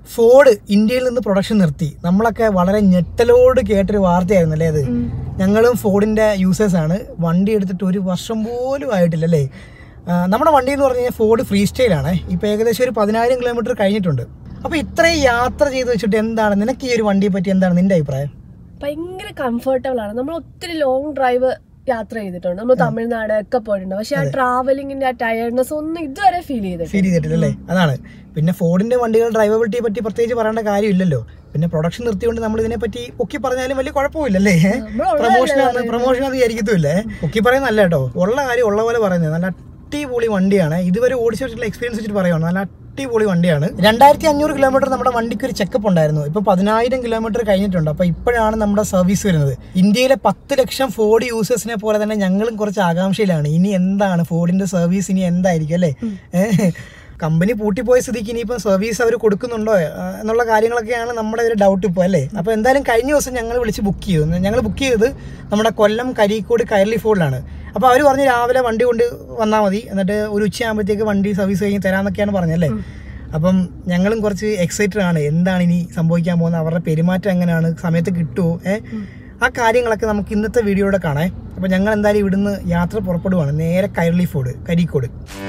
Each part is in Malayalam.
ഫോർഡ് ഇന്ത്യയിൽ നിന്ന് പ്രൊഡക്ഷൻ നിർത്തി നമ്മളൊക്കെ വളരെ ഞെട്ടലോട് കേട്ടൊരു വാർത്തയായിരുന്നു അല്ലേ അത് ഞങ്ങളും ഫോർഡിന്റെ യൂസേഴ്സ് ആണ് വണ്ടി എടുത്തിട്ട് ഒരു വർഷം പോലും ആയിട്ടില്ല അല്ലേ ആ, നമ്മുടെ വണ്ടി എന്ന് പറഞ്ഞു കഴിഞ്ഞാൽ ഫോർഡ് ഫ്രീ സ്റ്റൈലാണ് ഇപ്പൊ ഏകദേശം ഒരു പതിനായിരം കിലോമീറ്റർ കഴിഞ്ഞിട്ടുണ്ട് അപ്പൊ ഇത്രയും യാത്ര ചെയ്ത് വെച്ചിട്ട് എന്താണ് നിനക്ക് ഈ ഒരു വണ്ടിയെ പറ്റി എന്താണ് നിന്റെ അഭിപ്രായം ഭയങ്കര കംഫർട്ടബിൾ ആണ് നമ്മൾ ഒത്തിരി ലോങ് ഡ്രൈവ് യാത്ര ചെയ്തിട്ടുണ്ട് നമ്മൾ തമിഴ്നാട് ഒക്കെ പോയിട്ടുണ്ട് പക്ഷെ ആ ട്രാവലിങ്ങിന്റെ ആ ടയർഡ്നെസ് ഒന്നും ഇതുവരെ ഫീൽ ചെയ്തിട്ടില്ല ഫീൽ ചെയ്തിട്ടില്ല അല്ലേ അതാണ് പിന്നെ ഫോർഡിന്റെ വണ്ടികൾ ഡ്രൈവബിലിറ്റിയെ പറ്റി പ്രത്യേകിച്ച് പറയേണ്ട കാര്യമില്ലല്ലോ പിന്നെ പ്രൊഡക്ഷൻ നിർത്തിയോണ്ട് നമ്മൾ ഇതിനെ പറ്റി പൊക്കി പറഞ്ഞാലും വലിയ കുഴപ്പമില്ലല്ലേ പ്രൊമോഷൻ പ്രൊമോഷൻ അത് വിചാരിക്കത്തുമില്ലേ പൊക്കി പറയുന്നല്ല കേട്ടോ ഉള്ള കാര്യം ഉള്ള പോലെ പറയുന്നത് നല്ല അടിപൊളി വണ്ടിയാണ് ഇതുവരെ ഓടിച്ചു വെച്ചിട്ടുള്ള എക്സ്പീരിയൻസ് വെച്ചിട്ട് പറയുകയാണ് നല്ല അടിപൊളി വണ്ടിയാണ് രണ്ടായിരത്തി അഞ്ഞൂറ് കിലോമീറ്റർ നമ്മുടെ വണ്ടിക്ക് ഒരു ചെക്കപ്പ് ഉണ്ടായിരുന്നു ഇപ്പൊ പതിനായിരം കിലോമീറ്റർ കഴിഞ്ഞിട്ടുണ്ട് അപ്പൊ ഇപ്പോഴാണ് നമ്മുടെ സർവീസ് വരുന്നത് ഇന്ത്യയിലെ പത്ത് ലക്ഷം ഫോർഡ് യൂസേഴ്സിനെ പോലെ തന്നെ ഞങ്ങളും കുറച്ച് ആകാംക്ഷയിലാണ് ഇനി എന്താണ് ഫോർഡിന്റെ സർവീസ് ഇനി എന്തായിരിക്കും അല്ലേ ഏഹ്. കമ്പനി പൂട്ടിപ്പോയ സ്ഥിതിക്ക് ഇനിയിപ്പം സർവീസ് അവർ കൊടുക്കുന്നുണ്ടോ ആ, എന്നുള്ള കാര്യങ്ങളൊക്കെയാണ് നമ്മുടെ ഒരു ഡൗട്ട് ഇപ്പോൾ അല്ലേ അപ്പോൾ എന്തായാലും കഴിഞ്ഞ ദിവസം ഞങ്ങൾ വിളിച്ച് ബുക്ക് ചെയ്തു ഞങ്ങൾ ബുക്ക് ചെയ്തത് നമ്മുടെ കൊല്ലം കരിക്കോട് കയർലി ഫോർഡിലാണ് അപ്പോൾ അവർ പറഞ്ഞ് രാവിലെ വണ്ടി കൊണ്ട് വന്നാൽ മതി എന്നിട്ട് ഒരു ഉച്ചയാകുമ്പോഴത്തേക്ക് വണ്ടി സർവീസ് കഴിഞ്ഞ് തരാമെന്നൊക്കെയാണ് പറഞ്ഞല്ലേ അപ്പം ഞങ്ങളും കുറച്ച് എക്സൈറ്റഡ് ആണ് എന്താണ് ഇനി സംഭവിക്കാൻ പോകുന്നത് അവരുടെ പെരുമാറ്റം എങ്ങനെയാണ് സമയത്ത് കിട്ടുമോ ഏ ആ കാര്യങ്ങളൊക്കെ നമുക്ക് ഇന്നത്തെ വീഡിയോയുടെ കാണാം അപ്പോൾ ഞങ്ങൾ എന്തായാലും ഇവിടുന്ന് യാത്ര പുറപ്പെടുവാണ് നേരെ കൈർലി ഫോർഡ് കരിക്കോട്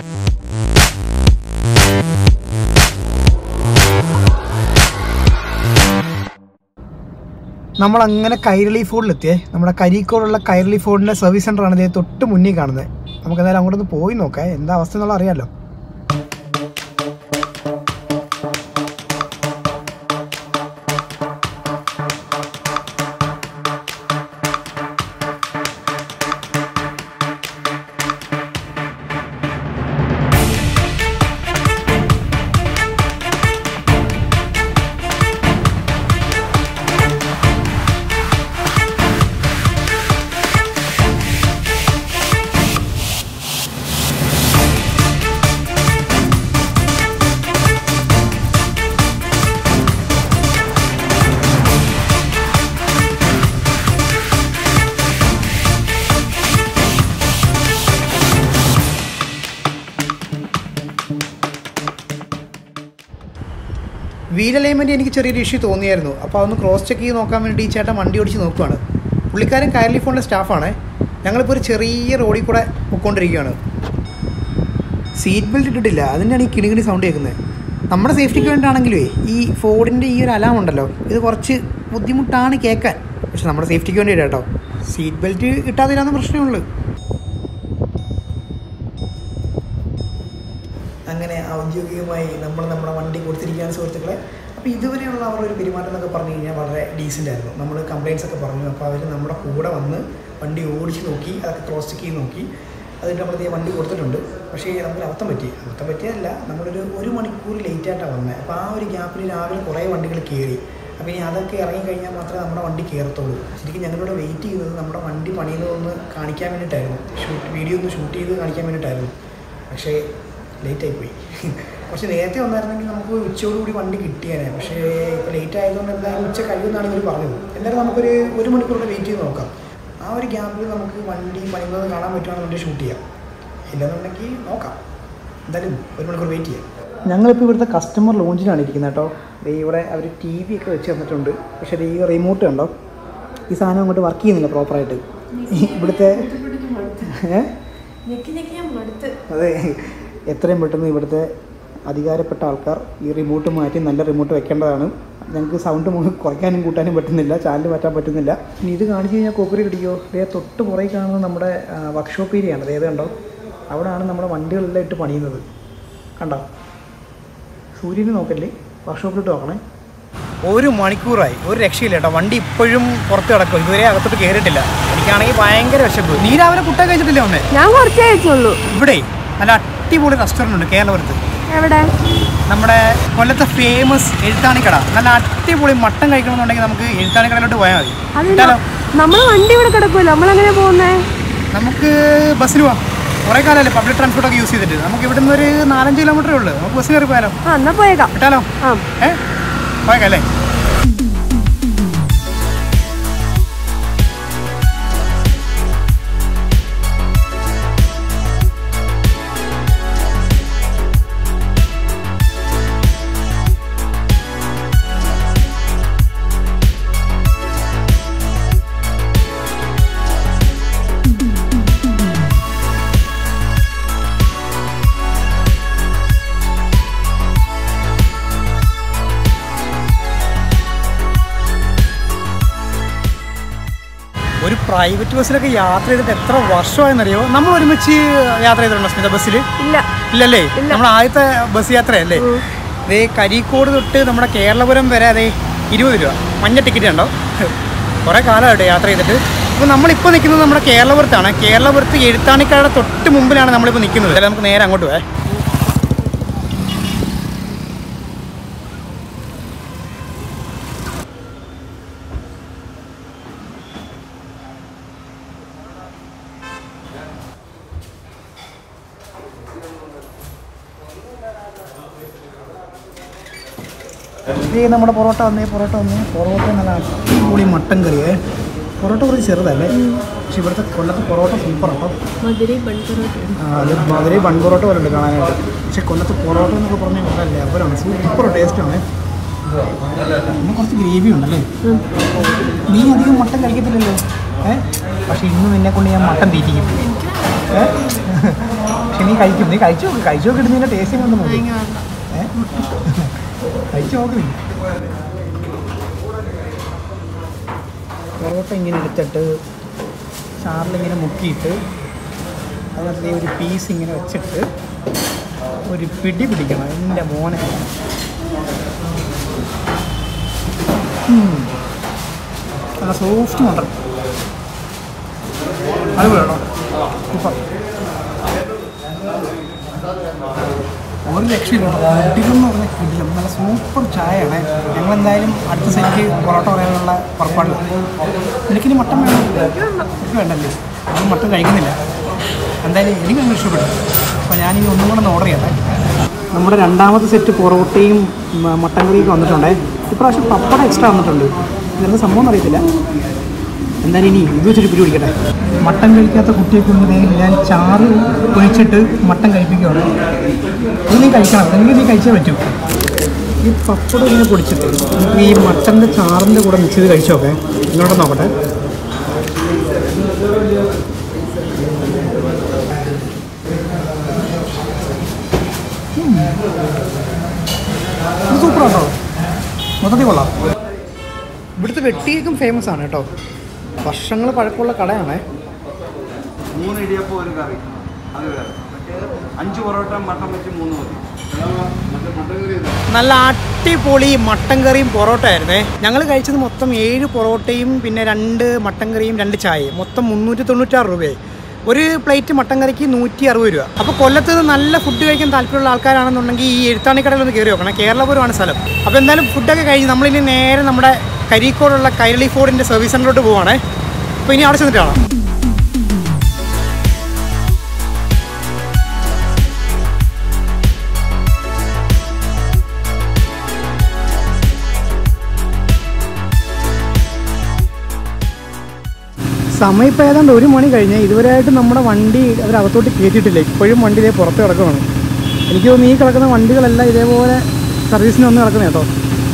നമ്മൾ അങ്ങനെ കൈരളി ഫോർഡിലെത്തിയേ നമ്മുടെ കരിക്കോടുള്ള കൈരളി ഫോർഡിന്റെ സർവീസ് സെന്റർ ആണ് ഇതേ തൊട്ട് മുന്നിൽ കാണുന്നത് നമുക്ക് എന്തായാലും അങ്ങോട്ടൊന്ന് പോയി നോക്കാം എന്താ അവസ്ഥ എന്നുള്ള അറിയാലോ വീൽ അലൈൻമെന്റ് എനിക്ക് ചെറിയൊരു ഇഷ്യൂ തോന്നിയായിരുന്നു അപ്പോൾ അതൊന്ന് ക്രോസ് ചെക്ക് ചെയ്ത് നോക്കാൻ വേണ്ടി ഈ ചേട്ടൻ വണ്ടി ഓടിച്ച് നോക്കുവാണ് പുള്ളിക്കാരൻ കയർലി ഫോണിൻ്റെ സ്റ്റാഫാണ് ഞങ്ങളിപ്പോൾ ഒരു ചെറിയ റോഡിൽ കൂടെ പൊയ്ക്കൊണ്ടിരിക്കുകയാണ് സീറ്റ് ബെൽറ്റ് ഇട്ടിട്ടില്ല അതിൻ്റെയാണ് ഈ കിണികിണി സൗണ്ട് കേൾക്കുന്നത് നമ്മുടെ സേഫ്റ്റിക്ക് വേണ്ടിയാണെങ്കിലേ ഈ ഫോർഡിൻ്റെ ഈ ഒരു അലാം ഉണ്ടല്ലോ ഇത് കുറച്ച് ബുദ്ധിമുട്ടാണ് കേൾക്കാൻ പക്ഷെ നമ്മുടെ സേഫ്റ്റിക്ക് വേണ്ടിയിട്ട് കേട്ടോ സീറ്റ് ബെൽറ്റ് ഇട്ടാതില്ലാന്ന് പ്രശ്നമുള്ളൂ അങ്ങനെ ഔദ്യോഗികമായി നമ്മൾ നമ്മുടെ വണ്ടി കൊടുത്തിരിക്കുകയാണ് സുഹൃത്തുക്കളെ അപ്പോൾ ഇതുവരെയുള്ള അവരുടെ ഒരു പെരുമാറ്റം എന്നൊക്കെ പറഞ്ഞു കഴിഞ്ഞാൽ വളരെ ഡീസൻ്റ് ആയിരുന്നു നമ്മൾ കംപ്ലയിൻസ് ഒക്കെ പറഞ്ഞു അപ്പോൾ അവർ നമ്മുടെ കൂടെ വന്ന് വണ്ടി ഓടിച്ച് നോക്കി അതൊക്കെ ക്രോസ് ചെക്ക് ചെയ്ത് നോക്കി അതിൻ്റെ നമ്മളത് വണ്ടി കൊടുത്തിട്ടുണ്ട് പക്ഷേ നമുക്ക് അബദ്ധം പറ്റി അബദ്ധം പറ്റിയതല്ല നമ്മളൊരു ഒരു മണിക്കൂർ ലേറ്റ് ആയിട്ടാണ് വന്നത് അപ്പോൾ ആ ഒരു ഗ്യാപ്പിൽ രാവിലെ കുറേ വണ്ടികൾ കയറി അപ്പോൾ ഇനി അതൊക്കെ ഇറങ്ങിക്കഴിഞ്ഞാൽ മാത്രമേ നമ്മുടെ വണ്ടി കയറത്തുള്ളൂ ശരിക്കും ഞങ്ങളിവിടെ വെയിറ്റ് ചെയ്യുന്നത് നമ്മുടെ വണ്ടി പണിയുന്നതൊന്ന് കാണിക്കാൻ വേണ്ടിയിട്ടായിരുന്നു ഷൂട്ട് വീഡിയോ ഒന്ന് ഷൂട്ട് ചെയ്ത് കാണിക്കാൻ വേണ്ടിയിട്ടായിരുന്നു പക്ഷേ ലേറ്റായി പോയി കുറച്ച് നേരത്തെ വന്നായിരുന്നെങ്കിൽ നമുക്ക് ഉച്ചയോടുകൂടി വണ്ടി കിട്ടിയേനെ പക്ഷേ ഇപ്പോൾ ലേറ്റ് ആയതുകൊണ്ട് എന്തായാലും ഉച്ച കഴിയുമെന്നാണ് ഇവർ പറഞ്ഞത് എന്തായാലും നമുക്കൊരു ഒരു മണിക്കൂറുടെ വെയിറ്റ് ചെയ്ത് നോക്കാം ആ ഒരു ഗ്യാപ്പിൽ നമുക്ക് വണ്ടി പണിയുന്നത് കാണാൻ പറ്റുവാണെങ്കിൽ ഷൂട്ട് ചെയ്യാം ഇല്ലെന്നുണ്ടെങ്കിൽ നോക്കാം എന്തായാലും ഒരു മണിക്കൂർ വെയിറ്റ് ചെയ്യാം ഞങ്ങളിപ്പോൾ ഇവിടുത്തെ കസ്റ്റമർ ലോഞ്ചിലാണ് ഇരിക്കുന്നത് കേട്ടോ ദേ ഇവിടെ അവർ ടി വി ഒക്കെ വെച്ച് തന്നിട്ടുണ്ട് പക്ഷേ ദേ ഈ റിമോട്ട് കണ്ടോ ഈ സാധനം അങ്ങോട്ട് വർക്ക് ചെയ്യുന്നില്ല പ്രോപ്പറായിട്ട് ഇവിടുത്തെ ഏഹ് ഞെക്കി ഞെക്കി ഞാൻ മടുത്ത് അതെ എത്രയും പെട്ടെന്ന് ഇവിടുത്തെ അധികാരപ്പെട്ട ആൾക്കാർ ഈ റിമോട്ട് മാറ്റി നല്ല റിമോട്ട് വെക്കേണ്ടതാണ് ഞങ്ങൾക്ക് സൗണ്ട് കുറയ്ക്കാനും കൂട്ടാനും പറ്റുന്നില്ല ചാനൽ മാറ്റാൻ പറ്റുന്നില്ല ഇനി ഇത് കാണിച്ചു കഴിഞ്ഞാൽ കോപ്പറി കിടിക്കോ അതേ തൊട്ട് പുറകെ കാണുന്നത് നമ്മുടെ വർക്ക്ഷോപ്പ് ഏരിയയാണ് അതേത് കണ്ടോ അവിടെയാണ് നമ്മുടെ വണ്ടികളെല്ലാം ഇട്ട് പണിയുന്നത് കണ്ടോ സൂര്യന് നോക്കല്ലേ വർക്ക്ഷോപ്പിലിട്ട് നോക്കണേ ഒരു മണിക്കൂറായി ഒരു രക്ഷയില്ല കേട്ടോ വണ്ടി ഇപ്പോഴും പുറത്ത് കിടക്കും ഇതുവരെ അകത്തോട്ട് കയറിയിട്ടില്ല എനിക്കാണെങ്കിൽ ഭയങ്കര വിശപ്പ് നീ രാവിലെ കുട്ട കഴിച്ചിട്ടില്ല ഒന്നേ ഞാൻ കുറച്ചേ അയച്ചുള്ളൂ ഇവിടെ നല്ല അടിപൊളി റെസ്റ്റോറൻ്റ് ഉണ്ട് കേരളപുരത്ത് എവിടെ നമ്മുടെ കൊല്ലത്തെ ഫേമസ് എഴുത്താണിക്കട നല്ല അടിപൊളി മട്ടൻ കഴിക്കണമെന്നുണ്ടെങ്കിൽ നമുക്ക് എഴുത്താണിക്കടയിലോട്ട് പോയാൽ മതി അത് കിട്ടാലോ നമ്മളെ വണ്ടി ഇവിടെ കിടക്കുമല്ലോ നമ്മളെങ്ങനെ പോകുന്നേ നമുക്ക് ബസ്സിൽ പോവാം കുറേ കാലമല്ലേ പബ്ലിക് ട്രാൻസ്പോർട്ട് ഒക്കെ യൂസ് ചെയ്തിട്ട് നമുക്ക് ഇവിടുന്ന് ഒരു നാലഞ്ച് കിലോമീറ്ററേ ഉള്ളൂ നമുക്ക് ബസ്സിൽ കയറി പോയാലോ ആ എന്നാ പോയേക്കാം കിട്ടാലോ ആ ഏ പോയേക്കാം അല്ലേ പ്രൈവറ്റ് ബസ്സിലൊക്കെ യാത്ര ചെയ്തിട്ട് എത്ര വർഷമായെന്നറിയോ നമ്മൾ ഒരുമിച്ച് യാത്ര ചെയ്തിട്ടുണ്ടോ സ്മിത ബസ്സിൽ ഇല്ല ഇല്ലല്ലേ നമ്മുടെ ആദ്യത്തെ ബസ് യാത്രയല്ലേ ദേ കരിക്കോട് തൊട്ട് നമ്മുടെ കേരളപുരം വരെ അതെ ഇരുപത് രൂപ മഞ്ഞ ടിക്കറ്റ് ഉണ്ടോ കുറേ കാലമായിട്ട് യാത്ര ചെയ്തിട്ട് അപ്പോൾ നമ്മളിപ്പോൾ നിൽക്കുന്നത് നമ്മുടെ കേരളപുരത്താണ് കേരളപുരത്ത് എഴുത്താണിക്കാരുടെ തൊട്ട് മുമ്പിലാണ് നമ്മളിപ്പോൾ നിൽക്കുന്നത് അല്ലേ നമുക്ക് നേരെ അങ്ങോട്ട് പോയേ ഈ നമ്മുടെ പൊറോട്ട വന്നേ പൊറോട്ട വന്നേ പൊറോട്ട നല്ല അടിപൊളി മട്ടൻ കറിയേ പൊറോട്ട കുറച്ച് ചെറുതല്ലേ പക്ഷെ ഇവിടുത്തെ കൊല്ലത്ത് പൊറോട്ട സൂപ്പർ കേട്ടോ മധുരൈ ബൺപറോട്ട ആ, അത് മധുരൈ ബൺ പൊറോട്ട പോലെ ഉണ്ട് കാണാനായിട്ട് പക്ഷെ കൊല്ലത്ത് പൊറോട്ട എന്നൊക്കെ പറഞ്ഞാൽ നല്ല ലെവലാണ് സൂപ്പർ ടേസ്റ്റാണ് പിന്നെ കുറച്ച് ഗ്രേവി ഉണ്ടല്ലേ നീ അധികം മട്ടൻ കഴിക്കത്തില്ലല്ലോ ഏ പക്ഷെ ഇന്ന് നിന്നെ കൊണ്ട് ഞാൻ മട്ടൻ തീറ്റിക്കും ഏ പക്ഷെ നീ കഴിക്കും നീ കഴിച്ചു നോക്ക് കഴിച്ചു നോക്കിയിട്ട് നിന്റെ ടേസ്റ്റിന് ഒന്ന് നോക്കും ഏ കഴിച്ചു നോക്ക് നീ പൊറോട്ട ഇങ്ങനെ എടുത്തിട്ട് ചാറിലിങ്ങനെ മുക്കിയിട്ട് അതിനകത്ത് ദേ ഒരു പീസ് ഇങ്ങനെ വെച്ചിട്ട് ഒരു പിടി പിടിക്കണം എൻ്റെ മോനെ ഉം. നല്ല സോഫ്റ്റ് മട്ടൺ അത് വേണോ സൂപ്പർ ഒരു രക്ഷയില്ല കിടിലം എന്ന് പറഞ്ഞാൽ കിടിലം നല്ല സൂപ്പർ ചായയാണ് ഞങ്ങൾ എന്തായാലും അടുത്ത സെറ്റ് പൊറോട്ട പറയാനുള്ള പുറപ്പാടില്ല എനിക്കിനി മട്ടൻ വേണം എനിക്ക് വേണ്ടല്ലേ ഞാൻ മട്ടൻ കഴിക്കുന്നില്ല എന്തായാലും എനിക്ക് ഭയങ്കര ഇഷ്ടപ്പെട്ടു അപ്പോൾ ഞാനിനി ഒന്നും കൂടെ ഒന്ന് ഓർഡർ ചെയ്യട്ടെ നമ്മുടെ രണ്ടാമത്തെ സെറ്റ് പൊറോട്ടയും മ- മട്ടൻ കറിയൊക്കെ വന്നിട്ടുണ്ടേ ഇപ്രാവശ്യം പപ്പടം എക്സ്ട്രാ വന്നിട്ടുണ്ട് ഇതെന്താ സംഭവം എന്ന് അറിയത്തില്ല എന്തായാലും ഇനി ഇത് വെച്ചിട്ട് പിടി പിടിക്കട്ടെ മട്ടൻ കഴിക്കാത്ത കുട്ടിയെ കൊണ്ട് ദേ ഞാൻ ചാറ് ഒഴിച്ചിട്ട് മട്ടൻ കഴിപ്പിക്കുകയാണ് ഇത് നീ കഴിക്കണം അല്ലെങ്കിൽ നീ കഴിച്ചേ പറ്റൂ ഈ പപ്പടം ഇങ്ങനെ പൊടിച്ചിട്ട് നമുക്ക് ഈ മട്ടൻ്റെ ചാറിൻ്റെ കൂടെ മിക്സ് ചെയ്ത് കഴിച്ചോക്കെ ഇങ്ങോട്ട് നോക്കട്ടെ ഇത് സൂപ്പറാട്ടോ മൊത്തത്തിൽ കൊള്ളാം ഇവിടുത്തെ വെട്ടിയേക്കും ഫേമസ് ആണ് കേട്ടോ വർഷങ്ങൾ പഴക്കമുള്ള കടയാണേ മൂന്ന് ഇടിയപ്പം ഒരു കറി അത് വേറെ അഞ്ച് പൊറോട്ട മട്ടൻ വെച്ച് മൂന്ന് മതി മറ്റേ മട്ടൻ കറി ഇതാ. നല്ല അടിപൊളി മട്ടൻ കറിയും പൊറോട്ട ആയിരുന്നേ ഞങ്ങൾ കഴിച്ചത് മൊത്തം ഏഴ് പൊറോട്ടയും പിന്നെ രണ്ട് മട്ടൻ കറിയും രണ്ട് ചായയും മൊത്തം മുന്നൂറ്റി തൊണ്ണൂറ്റാറ് രൂപയായി ഒരു പ്ലേറ്റ് മട്ടൻ കറിക്ക് നൂറ്റി അറുപത് രൂപ അപ്പോൾ കൊല്ലത്ത് നിന്ന് നല്ല ഫുഡ് കഴിക്കാൻ താല്പര്യമുള്ള ആൾക്കാരാണെന്നുണ്ടെങ്കിൽ ഈ എഴുത്താണിക്കടയിൽ ഒന്ന് കയറി നോക്കണം കേരളപുരമാണ് സ്ഥലം അപ്പോൾ എന്തായാലും ഫുഡൊക്കെ കഴിഞ്ഞ് നമ്മളിനി നേരെ നമ്മുടെ കരിക്കോടുള്ള കൈരളി ഫോർഡിൻ്റെ സർവീസ് സെൻ്ററിലോട്ട് പോവാണേ അപ്പോൾ ഇനി അവിടെ ചെന്നിട്ട് കാണാം സമയം ഇപ്പോൾ ഏതാണ്ട് ഒരു മണി കഴിഞ്ഞ് ഇതുവരെയായിട്ട് നമ്മുടെ വണ്ടി അവരകത്തോട്ട് കയറ്റിയിട്ടില്ല ഇപ്പോഴും വണ്ടി ഇതേ പുറത്ത് കിടക്കുകയാണ് എനിക്ക് തോന്നുന്നു ഈ കിടക്കുന്ന വണ്ടികളെല്ലാം ഇതേപോലെ സർവീസിന് വന്ന് കിടക്കുന്നത് കേട്ടോ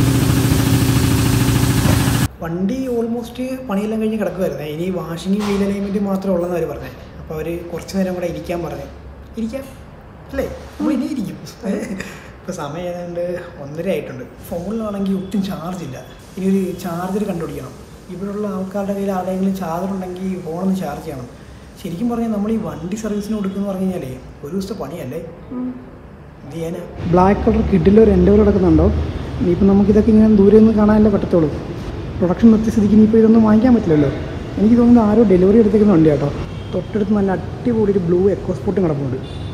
വണ്ടി ഓൾമോസ്റ്റ് പണിയെല്ലാം കഴിഞ്ഞ് കിടക്കുമായിരുന്നേ ഇനി വാഷിംഗ് വീൽ അലൈൻമെൻറ്റ് മാത്രമേ ഉള്ളതെന്ന് അവർ പറഞ്ഞത് അപ്പോൾ അവർ കുറച്ച് നേരം കൂടെ ഇരിക്കാൻ പറഞ്ഞു ഇരിക്കാം അല്ലേ നമ്മൾ ഇനി ഇരിക്കും ഇപ്പോൾ സമയം ഏതാണ്ട് ഒന്നര ആയിട്ടുണ്ട് ഫോണിലാണെങ്കിൽ ഒട്ടും ചാർജ് ഇല്ല ഇനി ഒരു ചാർജർ കണ്ടുപിടിക്കണം ഇവിടെയുള്ള ആൾക്കാരുടെ കയ്യിൽ ആരുടെയെങ്കിലും ചാർജർ ഉണ്ടെങ്കിൽ ഫോണൊന്ന് ചാർജ് ചെയ്യണം ശരിക്കും പറഞ്ഞാൽ നമ്മൾ ഈ വണ്ടി സർവീസിന് കൊടുക്കുന്നു പറഞ്ഞു കഴിഞ്ഞാലേ ഒരു ദിവസത്തെ പണിയല്ലേ എന്ത് ചെയ്യാനാ ബ്ലാക്ക് കളർ കിഡിലോ ഒരു എൻ്റെ പോലെ കിടക്കുന്നുണ്ടോ ഇനിയിപ്പോൾ നമുക്കിതൊക്കെ ഇങ്ങനെ ദൂരെ നിന്ന് കാണാനല്ലേ പറ്റത്തുള്ളൂ പ്രൊഡക്ഷൻ നിർത്തിയ സ്ഥിതിക്ക് ഇനിയിപ്പോൾ ഇതൊന്നും വാങ്ങിക്കാൻ പറ്റില്ലല്ലോ എനിക്ക് തോന്നുന്നത് ആരോ ഡെലിവറി എടുത്തേക്കുന്ന വണ്ടി കേട്ടോ തൊട്ടടുത്ത് നല്ല അടിപൊളി ഒരു ബ്ലൂ എക്കോസ്പോർട്ടും കിടപ്പുണ്ട്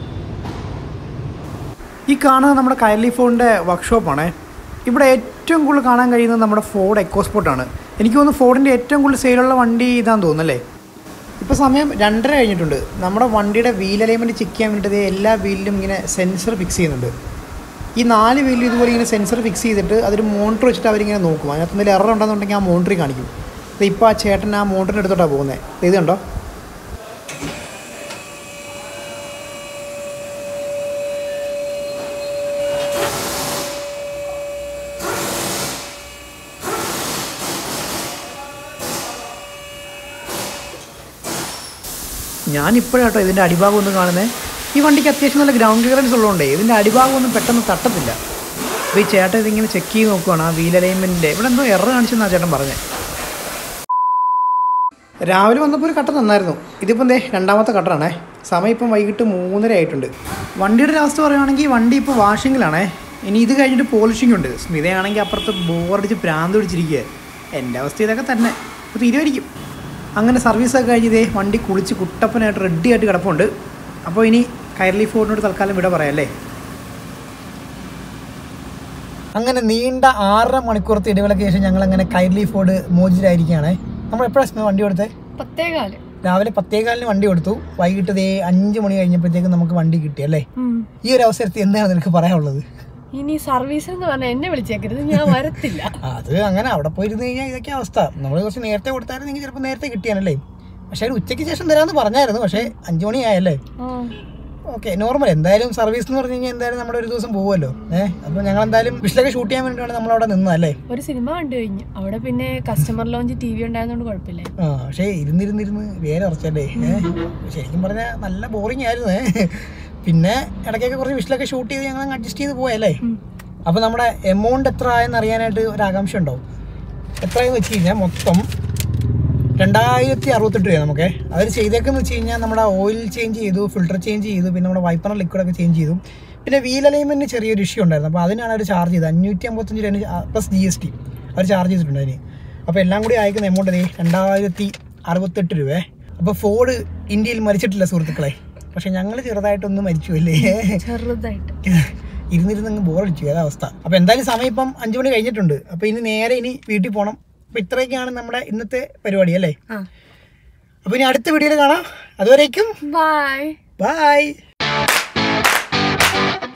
ഈ കാണുന്നത് നമ്മുടെ കൈലി ഫോണിൻ്റെ വർക്ക്ഷോപ്പാണ് ഇവിടെ ഏറ്റവും കൂടുതൽ കാണാൻ കഴിയുന്നത് നമ്മുടെ ഫോർഡ് എക്കോസ്പോർട്ടാണ് എനിക്ക് തോന്നുന്നു ഫോർഡിൻ്റെ ഏറ്റവും കൂടുതൽ സെയിലുള്ള വണ്ടി ഇതാന്ന് തോന്നുന്നല്ലേ ഇപ്പോൾ സമയം രണ്ടര കഴിഞ്ഞിട്ടുണ്ട് നമ്മുടെ വണ്ടിയുടെ വീൽ അലൈൻമെൻറ്റ് ചെക്ക് ചെയ്യാൻ വേണ്ടിയിട്ട് ദേ എല്ലാ വീലിലും ഇങ്ങനെ സെൻസർ ഫിക്സ് ചെയ്യുന്നുണ്ട് ഈ നാല് വീലിൽ ഇതുപോലെ ഇങ്ങനെ സെൻസർ ഫിക്സ് ചെയ്തിട്ട് അതൊരു മോണിറ്റർ വെച്ചിട്ട് അവരിങ്ങനെ നോക്കും അതിനകത്ത് എന്തെങ്കിലും എറർ ഉണ്ടെന്നുണ്ടെങ്കിൽ ആ മോണിറ്ററിൽ കാണിക്കും ഇപ്പോൾ ആ ചേട്ടൻ ആ മോണിറ്ററിന് എടുത്തോട്ടാണ് പോകുന്നത് ഇത് കണ്ടോ ഞാൻ ഇപ്പോഴാട്ടോ ഇതിൻ്റെ അടിഭാഗം ഒന്ന് കാണുന്നത് ഈ വണ്ടിക്ക് അത്യാവശ്യം നല്ല ഗ്രൗണ്ട് ക്ലിയറൻസ് ഉള്ളതുകൊണ്ടേ ഇതിൻ്റെ അടിഭാഗം ഒന്നും പെട്ടെന്ന് തട്ടത്തില്ല അപ്പോൾ ഈ ചേട്ടൻ ഇതിങ്ങനെ ചെക്ക് ചെയ്ത് നോക്കുവാണ് ആ വീൽ അലൈൻമെൻറ്റിൻ്റെ ഇവിടെ എന്തോ എറർ കാണിച്ചെന്നാണ് ചേട്ടൻ പറഞ്ഞത് രാവിലെ വന്നപ്പോൾ ഒരു കട്ട നന്നായിരുന്നു ഇതിപ്പോൾ എന്തേ രണ്ടാമത്തെ കട്ടറാണേ സമയം ഇപ്പം വൈകിട്ട് മൂന്നര ആയിട്ടുണ്ട് വണ്ടിയുടെ ഒരു അവസ്ഥ പറയുവാണെങ്കിൽ വണ്ടി ഇപ്പോൾ വാഷിങ്ങിലാണേ ഇനി ഇത് കഴിഞ്ഞിട്ട് പോളിഷിംഗ് ഉണ്ട് സ്മിതയാണെങ്കിൽ അപ്പുറത്ത് ബോറടിച്ച് പ്രാന്ത് പിടിച്ചിരിക്കുക എൻ്റെ അവസ്ഥ ഇതൊക്കെ തന്നെ അപ്പോൾ തീരുമായിരിക്കും അങ്ങനെ സർവീസൊക്കെ കഴിഞ്ഞ് ഇതേ വണ്ടി കുളിച്ച് കുട്ടപ്പനായിട്ട് റെഡി ആയിട്ട് കിടപ്പുണ്ട് അപ്പോൾ ഇനി കൈർലി ഫോർഡിനോട് തൽക്കാലം വിട പറയാം അല്ലേ അങ്ങനെ നീണ്ട ആറര മണിക്കൂറത്തെ ഇടവേളയ്ക്ക് ശേഷം ഞങ്ങൾ അങ്ങനെ കൈർലി ഫോർഡ് മോചിതരായിരിക്കുകയാണ് നമ്മൾ എപ്പോഴാണ് വണ്ടി കൊടുത്തത് പത്തേകാല് രാവിലെ പത്തേകാലിന് വണ്ടി കൊടുത്തു വൈകിട്ട് ദേ അഞ്ച് മണി കഴിഞ്ഞപ്പോഴത്തേക്കും നമുക്ക് വണ്ടി കിട്ടി അല്ലേ ഈ ഒരു അവസരത്തിൽ എന്താണ് നിനക്ക് പറയാനുള്ളത് ഇനി സർവീസ് എന്ന് പറഞ്ഞാൽ എന്നെ വിളിച്ചേക്കരുത് ഞാൻ വരത്തില്ല അത് അങ്ങനെ അവിടെ പോയിരുന്ന് കഴിഞ്ഞാൽ ഇതൊക്കെ അവസ്ഥ നമ്മൾ കുറച്ച് നേരത്തെ കൊടുത്തായിരുന്നെങ്കിൽ ചിലപ്പോൾ നേരത്തെ കിട്ടിയാനല്ലേ പക്ഷേ ഒരു ഉച്ചയ്ക്ക് ശേഷം തരാമെന്ന് പറഞ്ഞായിരുന്നു പക്ഷേ അഞ്ച് മണിയായല്ലേ ഓക്കെ നോർമൽ എന്തായാലും സർവീസ് എന്ന് പറഞ്ഞു കഴിഞ്ഞാൽ എന്തായാലും നമ്മുടെ ഒരു ദിവസം പോകുമല്ലോ ഏഹ് അപ്പോൾ ഞങ്ങൾ എന്തായാലും വിഷിലൊക്കെ ഷൂട്ട് ചെയ്യാൻ വേണ്ടിയാണ് നമ്മളവിടെ നിന്നതല്ലേ ഒരു സിനിമ കണ്ടു കഴിഞ്ഞു അവിടെ പിന്നെ കസ്റ്റമർ ലോഞ്ച് ടി വി ഉണ്ടായതുകൊണ്ട് കുഴപ്പമില്ല ആ പക്ഷേ ഇരുന്നിരുന്നിരുന്ന് വേറെ ഉറച്ചല്ലേ ഏഹ് ശരിക്കും പറഞ്ഞാൽ നല്ല ബോറിംഗ് ആയിരുന്നു ഏ. പിന്നെ ഇടയ്ക്കൊക്കെ കുറച്ച് വിഷിലൊക്കെ ഷൂട്ട് ചെയ്ത് ഞങ്ങൾ അഡ്ജസ്റ്റ് ചെയ്ത് പോയല്ലേ അപ്പോൾ നമ്മുടെ എമൗണ്ട് എത്ര ആയെന്ന് അറിയാനായിട്ട് ഒരു ആകാംക്ഷ ഉണ്ടാവും എത്രയെന്ന് വെച്ച് കഴിഞ്ഞാൽ മൊത്തം രണ്ടായിരത്തി അറുപത്തെട്ട് രൂപ നമുക്ക് അതിൽ ചെയ്തേക്കെന്ന് വെച്ച് കഴിഞ്ഞാൽ നമ്മുടെ ഓയിൽ ചേഞ്ച് ചെയ്തു ഫിൽട്ടർ ചേഞ്ച് ചെയ്തു പിന്നെ നമ്മുടെ വൈപ്പർ ലിക്വിഡൊക്കെ ചേഞ്ച് ചെയ്തു പിന്നെ വീൽ അലൈൻമെൻറ്റ് ചെറിയൊരു ഇഷ്യൂ ഉണ്ടായിരുന്നു അപ്പോൾ അതിനാണ് അവർ ചാർജ് ചെയ്തത് അഞ്ഞൂറ്റി അമ്പത്തഞ്ച് രൂപ പ്ലസ് ജി എസ് ടി അവർ ചാർജ് ചെയ്തിട്ടുണ്ട് അതിന് അപ്പോൾ എല്ലാം കൂടി അയക്കുന്ന എമൗണ്ട് അതേ രണ്ടായിരത്തി അറുപത്തെട്ട് രൂപ അപ്പോൾ ഫോർഡ് ഇന്ത്യയിൽ മരിച്ചിട്ടില്ല സുഹൃത്തുക്കളെ പക്ഷെ ഞങ്ങൾ ചെറുതായിട്ടൊന്ന് മരിച്ചു അല്ലേ ചെറുതായിട്ട് ഇരുന്നിരുന്ന് അങ്ങ് ബോറടിച്ചു അതാ അവസ്ഥ അപ്പോൾ എന്തായാലും സമയം ഇപ്പം അഞ്ചു മണി കഴിഞ്ഞിട്ടുണ്ട് അപ്പോൾ ഇനി നേരെ ഇനി വീട്ടിൽ പോകണം അപ്പോൾ ഇത്രയൊക്കെയാണ് നമ്മുടെ ഇന്നത്തെ പരിപാടി അല്ലേ ആ അപ്പോൾ ഇനി അടുത്ത വീഡിയോയിൽ കാണാം അതുവരേക്കും ബൈ ബൈ